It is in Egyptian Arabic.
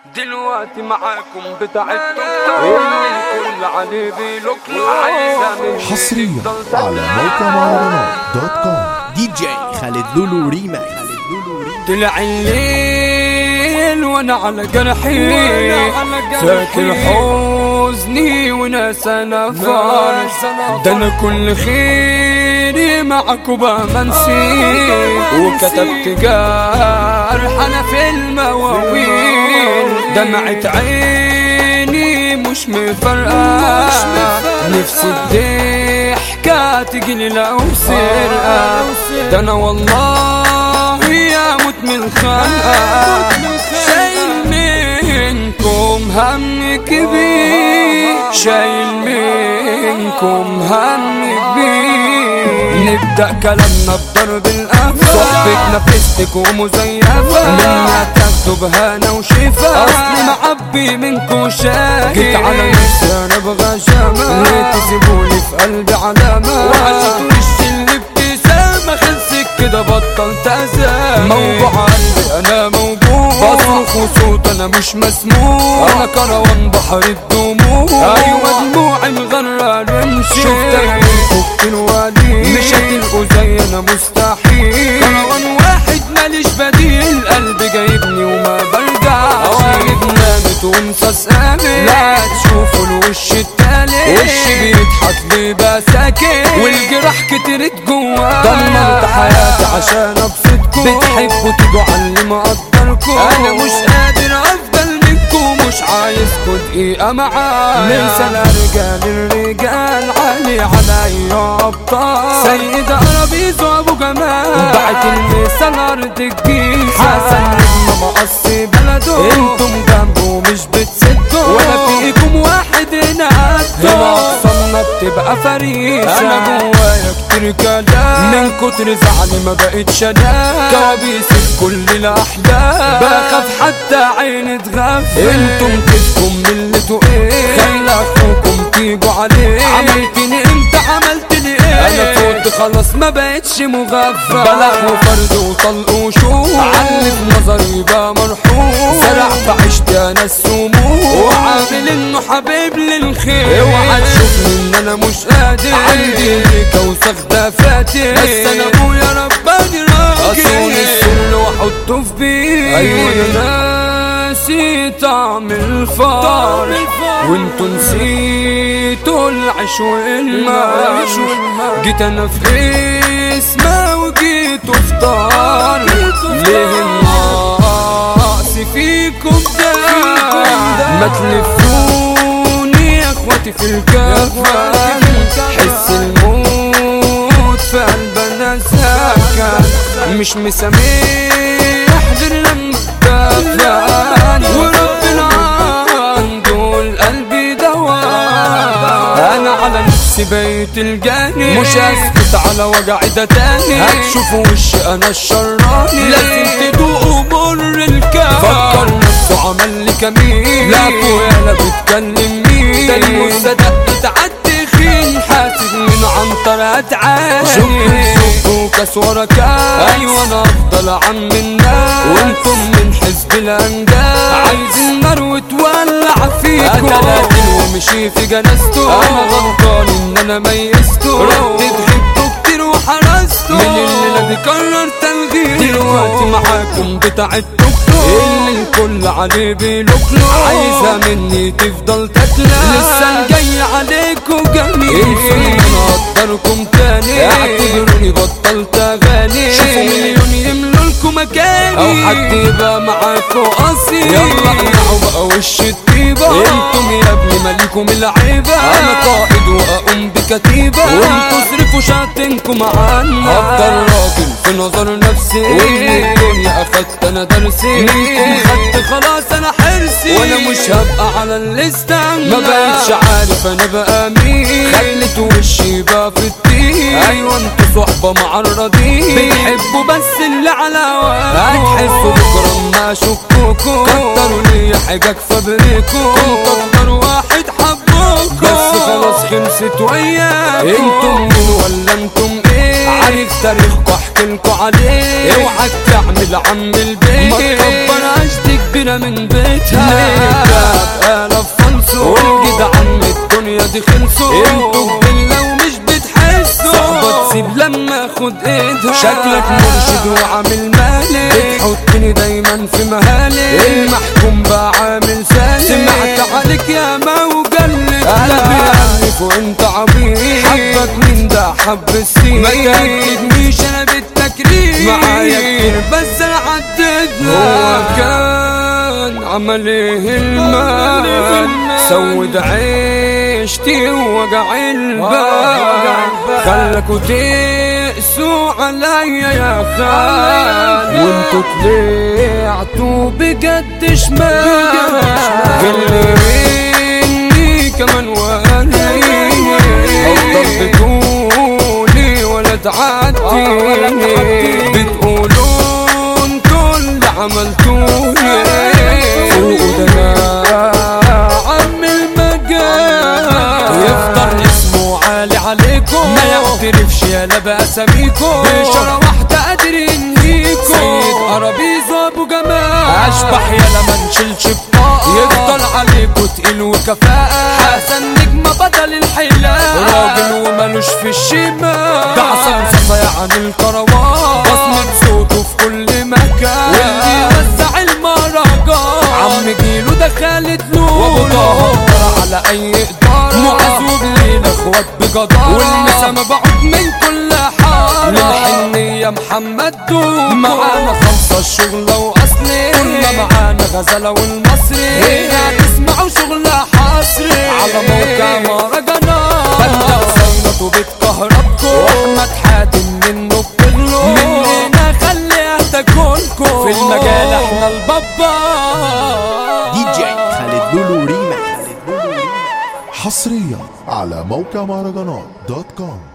دلوقتي معاكم بتاعتكم الكل عليه بيلوكلو عايزة مني حصريا على موقع مهرجانات دوت كوم دي جي خالد لولو ريما طلع الليل وانا على جرحي فاكر حزني وناس انا فارس ده انا كل خيري معاكوا بمنسي وكتبت جرح انا في المواويل دمعت عيني مش مفرقة نفسي الضحكة تجيلي لو سرقة ده انا والله يا موت من خلقة شايل منكم هم كبير شايل منكم هم كبير نبدأ كلامنا بضرب الأنفاس صحبتنا فيستك ومزيفة منا تاخدوا بهانا وشفا أصلي معبي منكم شاهد جيت على نفسي أنا أبغى شمال ليه تسيبولي في قلبي علامة وعشت وشي اللي ابتسامة خلصت كده بطلت أزام موجوع قلبي أنا موجوع بصرخ وصوت أنا مش مسموع أنا كروان بحر الدموع أيوة دموعي مغرر امشي شفت عينكم كتير وادي مش هتلقوا زي أنا مستحيل كروان واحد ماليش بديل قلبي جايبني وما برجعش قوالب نامت وانصاص قامت لا تشوفوا الوش التالت وشي بيضحك لي بساكت والجراح كترت جوا دمرت حياتي عشان ابسطكم بتحبوا تيجوا على اللي مقدركم انا مش قادر افضل منكم مش عايزكوا دقيقة معايا ليس الرجال الرجال عالي عليا ابطال سيد عربيز وابو جمال بعت المثال ارض الجيش حسن نجم مقصي بلده انتم جنبه مش بتسدوا ولا فيكم واحد هنا قده هنا اقسامنا بتبقى فريسة انا جوايا كتير كلام من كتر زعلي ما بقتش انام كوابيس في كل الاحلام بخاف حتى عيني تغفل انتم كيفكم من اللي ايه خلى اخوكم تيجوا عليه عملتني انت عملتني ايه انا فوت خلاص ما بقتش مغفل بلح وفرد وطلق وشوف علي في نظري بقى مرحوم سرع في عشتي انا السموم وعامل انه حبيب للخير اوعى تشوفني ان انا مش قادر عندي ليك وسخ ده فاتر بس انا ابويا رباني راجل اصون السر واحطه في بيت ايوه انا ناسي طعم الفار وانتوا نسيتوا العيش والماء جيت انا في اسمه وجيت افطار ليه النقص فيكم ده ما تلفوني يا اخواتي في الكفن حس الموت في قلبنا سكن مش مسامح غير لما تفلان وربنا عنده القلب دواء انا على نفسي بيت الجاني مش هسكت على وجعي ده تاني هتشوفوا وشي انا الشراني لازم تدوقوا مر الكاس فكر نفسه عمل لي كمين لا اخويا لا بتكلم مين ده الموسى دقت عالتخين حاسس من عنطر اتعاني شوف وكاس ورا كاس ايوه انا افضل عم الناس وانتم من حزب الانداد عايزين نار وتولع فيكم اتلاقي ومشي في جنازته انا غلطان ان انا ميزته ردت غبته كتير وحرسته من الليله دي قرر تلغيه دلوقتي معاكم بتاع التوك اللي الكل عليه بيلوكلو عايزه مني تفضل تاكله لسه الجاي عليكم جميل انسوا انا اقدركم تاني اعتبروني بطلت اغاني شوفوا مليون يملوا لكم مكاني او حد يبقى معاكوا اصيل يلا اقنعوا بقى وش الطيبه انتم يا ابني مالكم العيبه انا قائد واقوم بكتيبه وانتوا اصرفوا شاتنكم عنا افضل راجل في نظر نفسي ومن الدنيا اخدت انا درسي منكم خدت خلاص انا حرسي وانا مش هبقى على الليسته ما بقتش عارف انا بقى مين خلت وشي بقى في الطين ايوه انتوا صحبه معرضين بتحبوا بس اللي على هواكوا هتحسوا بكره ما اشكوكوا كتروا لي حاجات فبريكوا كنت اكتر واحد حبوكوا بس خلاص خلصت وياكوا انتم مين ولا انتم ايه عارف تاريخكوا احكي لكوا عليه اوعى تعمل عم البيت ما تكبر عشتك كبيرة من بيتها آلاف فلسو والجدعان الدنيا دي خلصوا انتوا بالله ومش بتحسوا صحبة تسيب لما اخد ايدها شكلك مرشد وعامل مالي بتحطني دايما في مهالي المحكوم بقى عامل سالي سمعت عليك يا ما وقلت قلبي ألف وانت عبيط حبك مين ده حب السين ما تأكدنيش انا بالتكريم معايا كتير بس انا عديتها هو كان عمل ايه المال سود عيشتي ووجع البال خلكوا تقسوا عليا يا خال وانتوا طلعتوا بجد شمال اللي مني كمان وقاليني افضل بتقولي ولا تعديني بتقولوا انتوا اللي عملتوني فوقوا ده انا عم المجال يفضل اسمه عالي عليكم ما يعترفش يالا باساميكم بإشارة واحدة قادر ينهيكم سيد أرابيزو أبو جمال أشبح يالا ما نشيلش بطاقة يفضل عليكم تقيل وكفاءة حسن نجمة بدل الحلاقة راجل ومالوش في الشمال ده عصام صاصا يعني الكروان بصمة صوته في كل مكان واللي وزع المهرجان عم جيلو ده خالد لولو وابو طه على اي اداره معزوب لينا اخوات بجدارة والمسا مبعوث من كل حارة للحنية محمد دوب معانا خمسة الشغلة واصلي كنا معانا غزلة والمصري هنا تسمعوا شغلة حصري على موقع مهرجانات بلدة وصينة وبتكهربكم واحمد حاتم منه بتغلو مننا خليها تاكلكم في المجال احنا البابا دي جي خالد لولو ريما حصريا على موقع مهرجانات دوت كوم